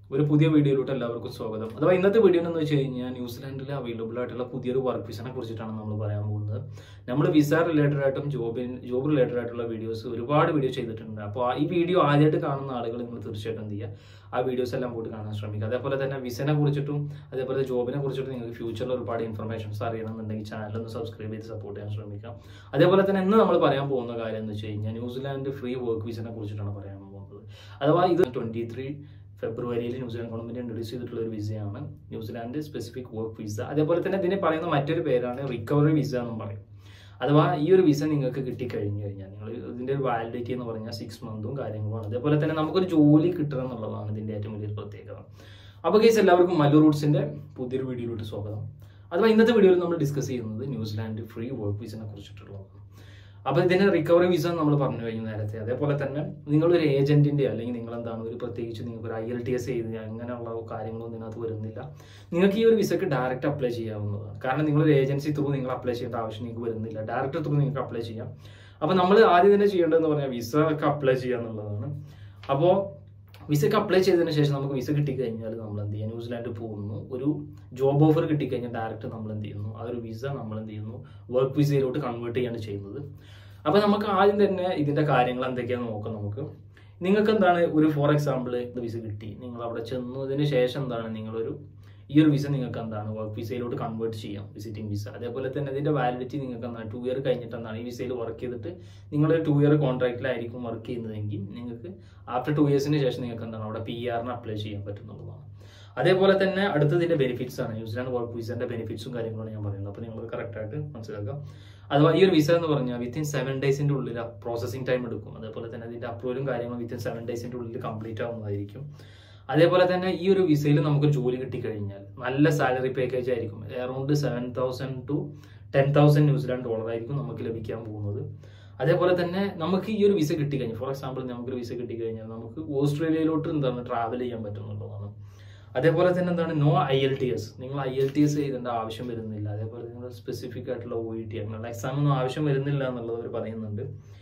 ഒരു പുതിയ വീഡിയോയിലോട്ട് എല്ലാവർക്കും സ്വാഗതം അഥവാ ഇന്നത്തെ വീഡിയോ എന്ന് വെച്ച് കഴിഞ്ഞാൽ ന്യൂസിലാൻഡിൽ അവൈലബിൾ ആയിട്ടുള്ള പുതിയൊരു വർക്ക് വിസനെ കുറിച്ചിട്ടാണ് നമ്മൾ പറയാൻ പോകുന്നത് നമ്മൾ വിസ റിലേറ്റഡ് ആയിട്ടും ജോബ് ജോബ് റിലേറ്റഡ് ആയിട്ടുള്ള വീഡിയോസ് ഒരുപാട് വീഡിയോ ചെയ്തിട്ടുണ്ട് അപ്പോൾ ഈ വീഡിയോ ആദ്യമായിട്ട് കാണുന്ന ആളുകൾ നിങ്ങൾ തീർച്ചയായിട്ടും എന്ത് ചെയ്യുക ആ വീഡിയോസ് എല്ലാം പോയിട്ട് കാണാൻ ശ്രമിക്കുക അതേപോലെ തന്നെ വിസനെ കുറിച്ചിട്ടും അതേപോലെ ജോബിനെ കുറിച്ചിട്ടും നിങ്ങൾക്ക് ഫ്യൂച്ചറിൽ ഒരുപാട് ഇൻഫർമേഷൻസ് അറിയണമെന്നുണ്ടെങ്കിൽ ചാനൽ ഒന്ന് സബ്സ്ക്രൈബ് ചെയ്ത് സപ്പോർട്ട് ചെയ്യാൻ ശ്രമിക്കാം അതേപോലെ തന്നെ ഇന്ന് നമ്മൾ പറയാൻ പോകുന്ന കാര്യം എന്ന് വെച്ച് കഴിഞ്ഞാൽ ന്യൂസിലാൻഡ് ഫ്രീ വർക്ക് വിസനെ കുറിച്ചിട്ടാണ് പറയാൻ പോകുന്നത് അഥവാ ഇത് ട്വന്റി ത്രീ ഫെബ്രുവരിയിൽ ന്യൂസിലാൻഡ് ഗവൺമെന്റ് ഇൻട്രൊഡ്യൂസ് ചെയ്തിട്ടുള്ള ഒരു വിസയാണ് ന്യൂസിലാൻഡ് സ്പെസിഫിക് വർക്ക് വിസ അതേപോലെ തന്നെ ഇതിനെ പറയുന്ന മറ്റൊരു പേരാണ് റിക്കവറി വിസ എന്നും പറയും അഥവാ ഈ ഒരു വിസ നിങ്ങൾക്ക് കിട്ടിക്കഴിഞ്ഞു കഴിഞ്ഞാൽ നിങ്ങൾ ഇതിന്റെ ഒരു വാലിഡിറ്റി എന്ന് പറഞ്ഞാൽ സിക്സ് മന്തും കാര്യങ്ങളുമാണ് അതേപോലെ തന്നെ നമുക്കൊരു ജോലി കിട്ടുക എന്നുള്ളതാണ് ഇതിന്റെ ഏറ്റവും വലിയൊരു പ്രത്യേകത അപ്പോൾ കേസ് എല്ലാവർക്കും മല്ലു റൂട്ട്സിന്റെ പുതിയൊരു വീഡിയോയിലോട്ട് സ്വാഗതം അഥവാ ഇന്നത്തെ വീഡിയോയിൽ നമ്മൾ ഡിസ്കസ് ചെയ്യുന്നത് ന്യൂസിലാൻഡ് ഫ്രീ വർക്ക് വിസിനെ കുറിച്ചിട്ടുള്ളതാണ് അപ്പോൾ ഇതിന് റിക്കവറി വിസ നമ്മൾ പറഞ്ഞു കഴിഞ്ഞു നേരത്തെ അതേപോലെ തന്നെ നിങ്ങളൊരു ഏജന്റിന്റെ അല്ലെങ്കിൽ നിങ്ങൾ എന്താണ് ഒരു പ്രത്യേകിച്ച് നിങ്ങൾക്ക് ഒരു ഐ എൽ ടി എസ് ചെയ്ത് അങ്ങനെയുള്ള കാര്യങ്ങളൊന്നും ഇതിനകത്ത് വരുന്നില്ല നിങ്ങൾക്ക് ഈ ഒരു വിസക്ക് ഡയറക്റ്റ് അപ്ലൈ ചെയ്യാവുന്നതാണ് കാരണം നിങ്ങളൊരു ഏജൻസി ത്രൂ നിങ്ങൾ അപ്ലൈ ചെയ്യേണ്ട ആവശ്യം നിങ്ങൾക്ക് വരുന്നില്ല ഡയറക്റ്റ് ത്രൂ നിങ്ങൾക്ക് അപ്ലൈ ചെയ്യാം അപ്പോൾ നമ്മൾ ആദ്യം തന്നെ ചെയ്യേണ്ടതെന്ന് പറഞ്ഞാൽ വിസ ഒക്കെ അപ്ലൈ ചെയ്യുക എന്നുള്ളതാണ് അപ്പോൾ വിസക്ക് അപ്ലൈ ചെയ്തതിന് ശേഷം നമുക്ക് വിസ കിട്ടിക്കഴിഞ്ഞാൽ നമ്മൾ എന്ത് ചെയ്യുക ന്യൂസിലാൻഡ് പോകുന്നു ഒരു ജോബ് ഓഫർ കിട്ടിക്കഴിഞ്ഞാൽ ഡയറക്റ്റ് നമ്മൾ എന്ത് ചെയ്യുന്നു ആ ഒരു വിസ നമ്മൾ എന്ത് ചെയ്യുന്നു വർക്ക് വിസയിലോട്ട് കൺവേർട്ട് ചെയ്യാണ് ചെയ്യുന്നത് അപ്പൊ നമുക്ക് ആദ്യം തന്നെ ഇതിന്റെ കാര്യങ്ങൾ എന്തൊക്കെയാന്ന് നോക്കാം നമുക്ക് നിങ്ങൾക്ക് എന്താണ് ഒരു ഫോർ എക്സാമ്പിൾ വിസ കിട്ടി നിങ്ങൾ അവിടെ ചെന്നതിന് ശേഷം എന്താണ് നിങ്ങളൊരു ഈ ഒരു വിസ നിങ്ങൾക്ക് എന്താണ് വർക്ക് വിസയിലോട്ട് കൺവേർട്ട് ചെയ്യാം വിസിറ്റിംഗ് വിസ അതേപോലെ തന്നെ ഇതിന്റെ വാലിഡിറ്റി നിങ്ങൾക്ക് എന്താണ് ടു ഇയർ കഴിഞ്ഞിട്ട് എന്താണ് ഈ വിസയിൽ വർക്ക് ചെയ്തിട്ട് നിങ്ങൾ ടു ഇയർ കോൺട്രാക്റ്റിലായിരിക്കും വർക്ക് ചെയ്യുന്നതെങ്കിൽ നിങ്ങൾക്ക് ആഫ്റ്റർ ടു ഇയേഴ്സിന് ശേഷം നിങ്ങൾക്ക് എന്താണ് അവിടെ പി ആറിന് അപ്ലൈ ചെയ്യാൻ പറ്റുന്നുള്ളതാണ് അതേപോലെ തന്നെ അടുത്തതിന്റെ ബെനിഫിറ്റ്സ് ആണ് ന്യൂസിലാൻഡ് വർക്ക് വിസന്റെ ബെനിഫിറ്റ്സും കാര്യങ്ങളാണ് ഞാൻ പറയുന്നത് അപ്പോൾ നിങ്ങൾ കറക്റ്റ് ആയിട്ട് മനസ്സിലാക്കാം അഥവാ ഈ ഒരു വിസ എന്ന് പറഞ്ഞാൽ വിത്തിൻ സെവൻ ഡേയ്സിന്റെ ഉള്ളിൽ പ്രോസസിംഗ് ടൈം എടുക്കും അതേപോലെ തന്നെ അതിന്റെ അപ്രൂവലും കാര്യങ്ങളും വിത്തിൻ സെവൻ ഡേയ്സിന്റെ ഉള്ളിൽ കംപ്ലീറ്റ് ആവുന്നതായിരിക്കും അതേപോലെ തന്നെ ഈ ഒരു വിസയിൽ നമുക്ക് ജോലി കിട്ടിക്കഴിഞ്ഞാൽ നല്ല സാലറി പാക്കേജ് ആയിരിക്കും around seven thousand to ten thousand New Zealand dollar ആയിരിക്കും നമുക്ക് ലഭിക്കാൻ പോകുന്നത് അതേപോലെ തന്നെ നമുക്ക് ഈ ഒരു വിസ കിട്ടിക്കഴിഞ്ഞാൽ ഫോർ എക്സാമ്പിൾ നമുക്കൊരു വിസ കിട്ടിക്കഴിഞ്ഞാൽ നമുക്ക് ഓസ്ട്രേലിയയിലോട്ട് എന്താണ് ട്രാവൽ ചെയ്യാൻ പറ്റുന്നുള്ളതാണ് അതേപോലെ തന്നെ എന്താണ് no I L T S നിങ്ങൾ ഐ എൽ ടി എസ് ചെയ്തേണ്ട ആവശ്യം വരുന്നില്ല അതേപോലെ നിങ്ങൾ സ്പെസിഫിക് ആയിട്ടുള്ള ഒ ഇ ടി അങ്ങനെയുള്ള എക്സാം ഒന്നും ആവശ്യം വരുന്നില്ല എന്നുള്ളത് അവർ പറയുന്നുണ്ട്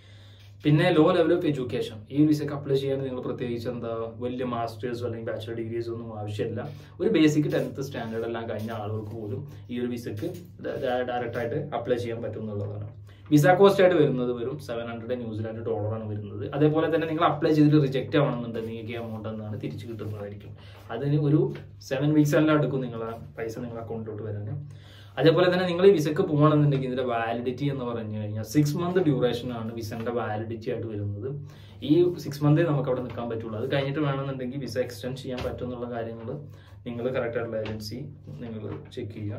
പിന്നെ ലോ ലെവൽ ഓഫ് എഡ്യൂക്കേഷൻ ഈ വിസക്ക് അപ്ലൈ ചെയ്യാൻ നിങ്ങൾ പ്രത്യേകിച്ച് എന്താ വലിയ മാസ്റ്റേഴ്സോ അല്ലെങ്കിൽ ബാച്ചിലർ ഡിഗ്രീസോ ഒന്നും ആവശ്യമില്ല ഒരു ബേസിക് ടെൻത്ത് സ്റ്റാൻഡേർഡ് എല്ലാം കഴിഞ്ഞ ആളുകൾക്ക് പോലും ഈ ഒരു വിസക്ക് ഡയറക്റ്റ് ആയിട്ട് അപ്ലൈ ചെയ്യാൻ പറ്റും എന്നുള്ളതാണ് വിസ കോസ്റ്റ് ആയിട്ട് വരുന്നത് വരും സെവൻ ഹൺഡ്രഡ് ന്യൂസിലാൻഡ് ഡോളറാണ് വരുന്നത് അതേപോലെ തന്നെ നിങ്ങൾ അപ്ലൈ ചെയ്തിട്ട് റിജക്റ്റ് ആവണമെന്നുണ്ടെങ്കിൽ നിങ്ങൾക്ക് ഈ എമൗണ്ട് എന്നാണ് തിരിച്ചു കിട്ടുന്നതായിരിക്കും അതിന് ഒരു സെവൻ വീക്സ് എല്ലാം എടുക്കും നിങ്ങളെ പൈസ നിങ്ങളുടെ അക്കൗണ്ടിലോട്ട് വരാൻ അതേപോലെ തന്നെ നിങ്ങൾ ഈ വിസക്ക് പോകണമെന്നുണ്ടെങ്കിൽ ഇതിന്റെ വാലിഡിറ്റി എന്ന് പറഞ്ഞു കഴിഞ്ഞാൽ സിക്സ് മന്ത് ഡ്യൂറേഷൻ ആണ് വിസന്റെ വാലിഡിറ്റി ആയിട്ട് വരുന്നത് ഈ സിക്സ് മന്തേ നമുക്ക് അവിടെ നിൽക്കാൻ പറ്റുള്ളൂ അത് കഴിഞ്ഞിട്ട് വേണമെന്നുണ്ടെങ്കിൽ വിസ എക്സ്റ്റെൻഡ് ചെയ്യാൻ പറ്റും എന്നുള്ള കാര്യങ്ങൾ നിങ്ങൾ കറക്റ്റ് ആയിട്ടുള്ള ഏജൻസി നിങ്ങൾ ചെക്ക് ചെയ്യുക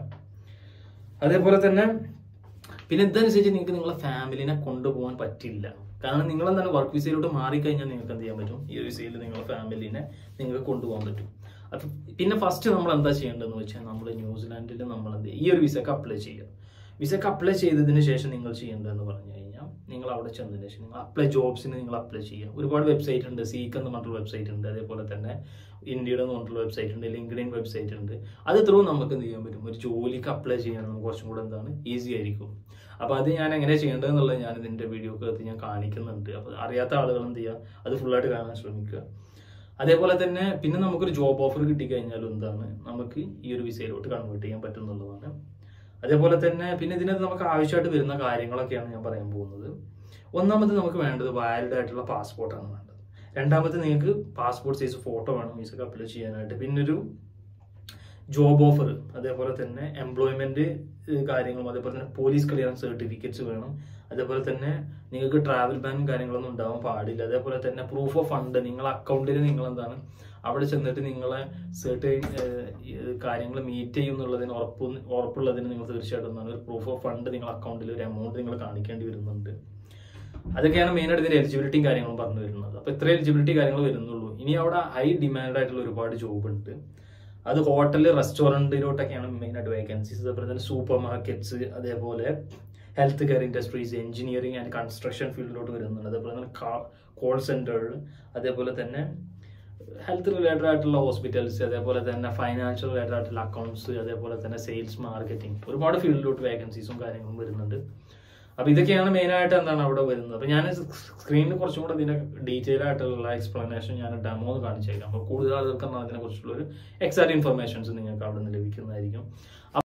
അതേപോലെ തന്നെ പിന്നെ ഇതനുസരിച്ച് നിങ്ങൾക്ക് നിങ്ങളെ ഫാമിലിനെ കൊണ്ടുപോകാൻ പറ്റില്ല കാരണം നിങ്ങൾ എന്താണ് വർക്ക് വിസയിലോട്ട് മാറിക്കഴിഞ്ഞാൽ നിങ്ങൾക്ക് എന്ത് ചെയ്യാൻ പറ്റും ഈ ഒരു വിസയിൽ നിങ്ങളുടെ ഫാമിലിനെ നിങ്ങൾക്ക് കൊണ്ടുപോകാൻ പറ്റും അപ്പം പിന്നെ ഫസ്റ്റ് നമ്മൾ എന്താ ചെയ്യേണ്ടതെന്ന് വെച്ചാൽ നമ്മൾ ന്യൂസിലാൻഡിൽ നമ്മൾ എന്ത് ഈ ഒരു വിസക്ക് അപ്ലൈ ചെയ്യുക വിസക്ക് അപ്ലൈ ചെയ്തതിന് ശേഷം നിങ്ങൾ ചെയ്യേണ്ടതെന്ന് പറഞ്ഞു കഴിഞ്ഞാൽ നിങ്ങൾ അവിടെ ചെന്നതിന് ശേഷം നിങ്ങൾ അപ്ലൈ ജോബ്സിന് നിങ്ങൾ അപ്ലൈ ചെയ്യുക ഒരുപാട് വെബ്സൈറ്റ് ഉണ്ട് സീക്ക് എന്ന് പറഞ്ഞിട്ടുള്ള വെബ്സൈറ്റ് ഉണ്ട് അതേപോലെ തന്നെ ഇന്ത്യയുടെ എന്ന് പറഞ്ഞിട്ടുള്ള വെബ്സൈറ്റ് ഉണ്ട് ലിങ്ക്ഡിൻ വെബ്സൈറ്റ് ഉണ്ട് അത് ത്രൂ നമുക്ക് എന്ത് ചെയ്യാൻ പറ്റും ഒരു ജോലിക്ക് അപ്ലൈ ചെയ്യാൻ നമുക്ക് കുറച്ചും കൂടെ എന്താണ് ഈസി ആയിരിക്കും അപ്പോൾ അത് ഞാൻ എങ്ങനെ ചെയ്യേണ്ടതെന്നുള്ളത് ഞാൻ ഇതിൻ്റെ വീഡിയോക്കകത്ത് ഞാൻ കാണിക്കുന്നുണ്ട് അപ്പോൾ അറിയാത്ത ആളുകൾ എന്ത് ചെയ്യുക അത് ഫുള്ളായിട്ട് കാണാൻ ശ്രമിക്കുക അതേപോലെ തന്നെ പിന്നെ നമുക്കൊരു ജോബ് ഓഫർ കിട്ടിക്കഴിഞ്ഞാലും എന്താണ് നമുക്ക് ഈ ഒരു വിസയിലോട്ട് കൺവേർട്ട് ചെയ്യാൻ പറ്റുന്നുള്ളതാണ് അതേപോലെ തന്നെ പിന്നെ ഇതിനകത്ത് നമുക്ക് ആവശ്യമായിട്ട് വരുന്ന കാര്യങ്ങളൊക്കെയാണ് ഞാൻ പറയാൻ പോകുന്നത് ഒന്നാമത് നമുക്ക് വേണ്ടത് വാലിഡ് ആയിട്ടുള്ള പാസ്പോർട്ടാണ് വേണ്ടത് രണ്ടാമത് നിങ്ങൾക്ക് പാസ്പോർട്ട് സൈസ് ഫോട്ടോ വേണം വിസക്ക് അപ്ലൈ ചെയ്യാനായിട്ട് പിന്നെ ഒരു ജോബ് ഓഫർ അതേപോലെ തന്നെ എംപ്ലോയ്മെന്റ് കാര്യങ്ങളും അതേപോലെ തന്നെ പോലീസ് ക്ലിയറൻസ് സർട്ടിഫിക്കറ്റ്സ് വേണം അതേപോലെ തന്നെ നിങ്ങൾക്ക് ട്രാവൽ ബാനും കാര്യങ്ങളൊന്നും ഉണ്ടാവാൻ പാടില്ല അതേപോലെ തന്നെ പ്രൂഫ് ഓഫ് ഫണ്ട് നിങ്ങളെ അക്കൗണ്ടിൽ നിങ്ങൾ എന്താണ് അവിടെ ചെന്നിട്ട് നിങ്ങളെ സെർട്ടൈൻ കാര്യങ്ങൾ മീറ്റ് ചെയ്യും എന്നുള്ളതിന് ഉറപ്പ് ഉറപ്പുള്ളതിന് നിങ്ങൾ തീർച്ചയായിട്ടും എന്താണ് ഒരു പ്രൂഫ് ഓഫ് ഫണ്ട് നിങ്ങളുടെ അക്കൗണ്ടിൽ ഒരു എമൗണ്ട് നിങ്ങൾ കാണിക്കേണ്ടി വരുന്നുണ്ട് അതൊക്കെയാണ് മെയിനായിട്ട് ഇതിന്റെ എലിജിബിലിറ്റിയും കാര്യങ്ങളും പറഞ്ഞു വരുന്നത് അപ്പൊ ഇത്ര എലിജിബിലിറ്റി കാര്യങ്ങൾ വരുന്നുള്ളൂ ഇനി അവിടെ ഹൈ ഡിമാൻഡ് ആയിട്ടുള്ള ഒരുപാട് ജോബ് ഉണ്ട് അത് ഹോട്ടൽ റെസ്റ്റോറൻറ്റിലോട്ടൊക്കെയാണ് മെയിനായിട്ട് വേക്കൻസീസ് അതേപോലെ തന്നെ സൂപ്പർ മാർക്കറ്റ്സ് അതേപോലെ health care industries engineering and construction ഫീൽഡിലോട്ട് വരുന്നുണ്ട് അതേപോലെ തന്നെ കോൾ സെന്ററുകൾ അതേപോലെ തന്നെ ഹെൽത്ത് റിലേറ്റഡ് ആയിട്ടുള്ള ഹോസ്പിറ്റൽസ് അതേപോലെ തന്നെ ഫൈനാൻഷ്യൽ റിലേറ്റഡ് ആയിട്ടുള്ള അക്കൗണ്ട്സ് അതേപോലെ തന്നെ സെയിൽസ് മാർക്കറ്റിംഗ് ഒരുപാട് ഫീൽഡിലോട്ട് വേക്കൻസീസും കാര്യങ്ങളും വരുന്നുണ്ട് അപ്പൊ ഇതൊക്കെയാണ് മെയിൻ ആയിട്ട് എന്താണ് അവിടെ വരുന്നത് അപ്പൊ ഞാൻ സ്ക്രീനിൽ കുറച്ചും കൂടെ ഇതിന്റെ ഡീറ്റെയിൽ ആയിട്ടുള്ള എക്സ്പ്ലനേഷൻ ഞാൻ ഡെമോ കാണിച്ചേക്കാം അപ്പൊ കൂടുതൽ ആളുകൾക്ക് അതിനെ കുറിച്ചുള്ള ഒരു എക്സാക്ട് ഇൻഫർമേഷൻസ് നിങ്ങൾക്ക് അവിടെ നിന്ന് ലഭിക്കുന്നതായിരിക്കും